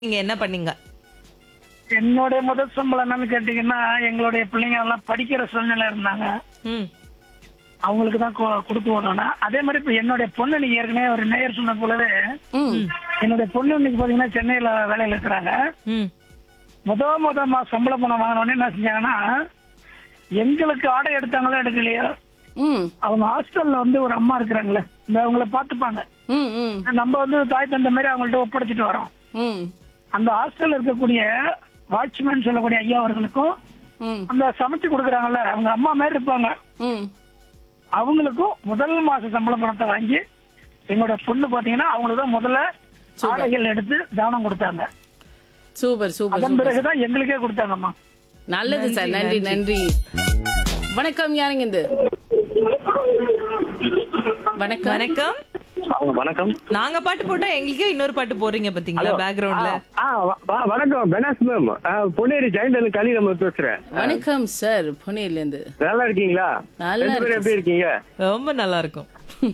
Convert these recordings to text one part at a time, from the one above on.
நீங்க என்ன பண்ணீங்க என்னுடைய முதல் சம்பளம் என்னன்னு கேட்டீங்கன்னா எங்களுடைய பிள்ளைங்க எல்லாம் படிக்கிற சூழ்நிலை இருந்தாங்க ம் அவங்களுக்கு தான் கு- கொடுத்து விடணும் அதே மாதிரி இப்ப என்னுடைய பொண்ணு நீங்க ஏற்கனவே ஒரு நேயர் சொன்ன போலவே ம் என்னுடைய பொண்ணு இன்னைக்கு பாத்தீங்கன்னா சென்னையில வேலையில இருக்கிறாங்க ம் முத முத மா சம்பள பணம் வாங்கின உடனே என்ன செஞ்சாங்கன்னா எங்களுக்கு ஆடை எடுத்தாங்களோ எடுக்கலையோ ம் அவங்க ஹாஸ்டல்ல வந்து ஒரு அம்மா இருக்கிறாங்களே இந்த அவங்கள பாத்துப்பாங்க ம் ம் நம்ம வந்து தாய் தந்த மாதிரி அவங்கள்ட்ட ஒப்படைச்சிட்டு வரோம் ம் அந்த ஹாஸ்டல்ல இருக்கக்கூடிய வாட்ச்மேன் சொல்லக்கூடிய ஐயா அவர்களுக்கும் ம் அந்த சமைச்சு கொடுக்குறாங்கல்ல அவங்க அம்மா மாதிரி இருப்பாங்க ம் அவங்களுக்கும் முதல் மாச சம்பள பணத்தை வாங்கி எங்களோட பொண்ணு பாத்தீங்கன்னா அவங்களுக்கு தான் முதல்ல ஆடைகள் எடுத்து தானம் கொடுத்தாங்க சூப்பர் சூப்பர் அதன் சூப்பர் பிறகுதான் எங்களுக்கே கொடுத்தாங்கம்மா நல்லது சார் நன்றி நன்றி வணக்கம் யாருங்க இது வணக்கம் வணக்கம் அவங்க வணக்கம் நாங்க பாட்டு போட்டா எங்களுக்கே இன்னொரு பாட்டு போடுறீங்க பாத்தீங்களா பேக்ரவுண்ட்ல ஆ வ- வ- வணக்கம் பெனாஸ் மேம் பொன்னேரி ஜெயந்தன் கலி நம்ம பேசுறேன் வணக்கம் சார் புனேல இருந்து நல்லா இருக்கீங்களா நல்லா ரெண்டு பேரும் எப்படி இருக்கீங்க ரொம்ப நல்லா இருக்கும்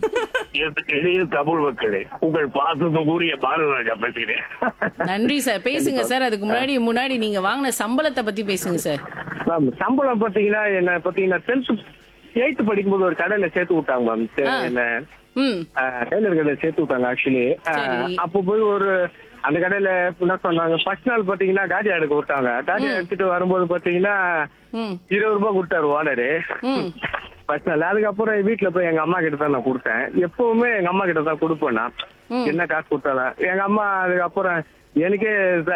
எளிய தமிழ் மக்களே உங்கள் பாசத்தும் கூறிய பாரதராஜா பேசுகிறேன் நன்றி சார் பேசுங்க சார் அதுக்கு முன்னாடி முன்னாடி நீங்க வாங்கின சம்பளத்தை பத்தி பேசுங்க சார் மேம் சம்பளம் பாத்தீங்கன்னா என்ன பாத்தீங்கன்னா டென்த் எயித்து படிக்கும்போது ஒரு கடையில சேர்த்து விட்டாங்க மேம் ஆ. என்ன ம் டெய்லர் கடையில சேர்த்து விட்டாங்க ஆக்சுவலி சரி. அப்போ போய் ஒரு அந்த கடையில என்ன சொன்னாங்க ஃபர்ஸ்ட் நாள் பாத்தீங்கன்னா காடி எடுக்க விட்டாங்க காடி எடுத்துட்டு வரும்போது பாத்தீங்கன்னா ம் இருபது ரூபாய் கொடுத்தாரு ஓனரு ம் ஃபர்ஸ்ட் நாள் அதுக்கப்புறம் வீட்டுல போய் எங்க அம்மா கிட்ட தான் நான் கொடுத்தேன் எப்பவுமே எங்க அம்மா கிட்ட தான் கொடுப்பேன் நான் என்ன காசு கொடுத்தாலும் எங்க அம்மா அதுக்கப்புறம் எனக்கே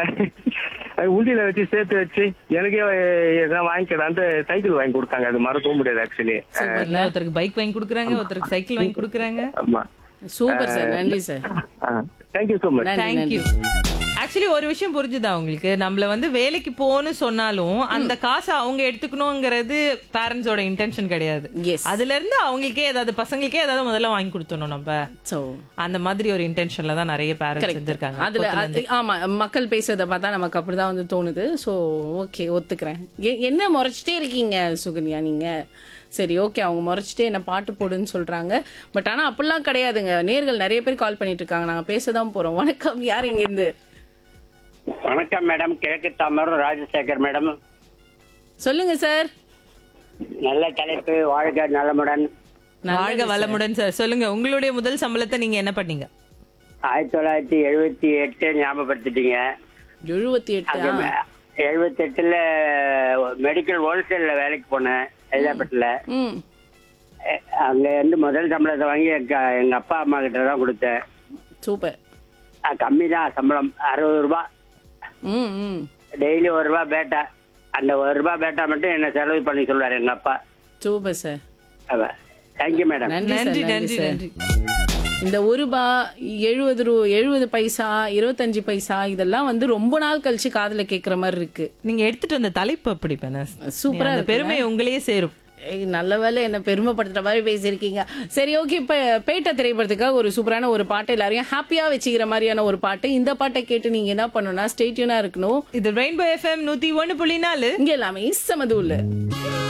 ச- உண்டியில வச்சு சேர்த்து வச்சு எனக்கே எதாவது வாங்கிக்கலான்ட்டு சைக்கிள் வாங்கி கொடுத்தாங்க அது மறக்கவும் முடியாது ஆக்சுவலி இல்ல, ஒருத்தருக்கு பைக் வாங்கி கொடுக்குறாங்க ஒருத்தருக்கு சைக்கிள் வாங்கி கொடுக்குறாங்க ஆமா சூப்பர் சார் நன்றி சார் தேங்க்யூ ஸோ மச் நன்றி நன்றி தேங்க்யூ ஆக்சுவலி ஒரு விஷயம் புரிஞ்சுதா உங்களுக்கு நம்மள வந்து வேலைக்கு போன்னு சொன்னாலும் அந்த காசை அவங்க எடுத்துக்கணுங்கிறது பேரண்ட்ஸோட இன்டென்ஷன் கிடையாது எஸ் அதுல இருந்து அவங்களுக்கே ஏதாவது பசங்களுக்கே ஏதாவது முதல்ல வாங்கி கொடுத்துடணும் நம்ம ஸோ அந்த மாதிரி ஒரு இன்டென்ஷன்ல தான் நிறைய பேரண்ட்ஸ் செஞ்சிருக்காங்க அதுல அது- ஆமா மக்கள் பேசுறத பார்த்தா நமக்கு அப்படிதான் வந்து தோணுது ஸோ ஓகே ஒத்துக்கிறேன் எ- என்ன முறைச்சிட்டே இருக்கீங்க சுகன்யா நீங்க சரி ஓகே அவங்க முறைச்சிட்டே என்ன பாட்டு போடுன்னு சொல்றாங்க பட் ஆனா அப்படிலாம் கிடையாதுங்க நேர்கள் நிறைய பேர் கால் பண்ணிட்டு இருக்காங்க நாங்க பேச தான் போறோம் வணக்கம் யார் இங்க இருந்து வணக்கம் மேடம் கிழக்கு தாமரம் ராஜசேகர் மேடம் சொல்லுங்க சார் நல்ல தலைப்பு வாழ்க நலமுடன் வாழ்க வளமுடன் சார் சொல்லுங்க உங்களுடைய முதல் சம்பளத்தை நீங்க என்ன பண்ணீங்க ஆயிரத்தி தொள்ளாயிரத்தி எழுபத்தி எட்டு ஞாபகப்படுத்திட்டீங்க எழுபத்தி எட்டு எழுபத்தி எட்டுல மெடிக்கல் ஹோல்சேல்ல வேலைக்கு போனேன் ஹைதராபாத்ல ம் அஹ் அங்க இருந்து முதல் சம்பளத்தை வாங்கி எங்க எங்க அப்பா அம்மா கிட்ட தான் கொடுத்தேன் சூப்பர் கம்மி தான் சம்பளம் அறுபது ரூபாய் ம் ம் டெய்லி ஒரு ரூபாய் பேட்டா அந்த ஒரு ரூபாய் பேட்டா மட்டும் என்ன செலவு பண்ணி சொல்லுவார் எங்க அப்பா சூப்பர் சார் தேங்க்யூ மேடம் நன்றி சார் நன்றி நன்றி நன்றி சார் நன்றி இந்த ஒரு ரூபா எழுபது ரூ எழுபது பைசா இருபத்தஞ்சு பைசா இதெல்லாம் வந்து ரொம்ப நாள் கழிச்சு காதுல கேக்குற மாதிரி இருக்கு நீங்க எடுத்துட்டு வந்த தலைப்பு அப்படி பெனஸ் சூப்பரா அந்த இருக்குல்ல? பெருமை உங்களையே சேரும் ஏய், நல்ல வேலை என்ன பெருமைப்படுத்துற மாதிரி பேசியிருக்கீங்க சரி ஓகே இப்ப பேட்ட திரைப்படத்துக்காக ஒரு சூப்பரான ஒரு பாட்டு எல்லாரையும் ஹாப்பியா வச்சுக்கிற மாதிரியான ஒரு பாட்டு இந்த பாட்டை கேட்டு நீங்க என்ன பண்ணணும்னா ஸ்டேட்யூனா இருக்கணும் இது ரெயின்போ எஃப்எம் நூத்தி ஒண்ணு புள்ளி நாலு இங்க எல்லாமே சமது உள்ள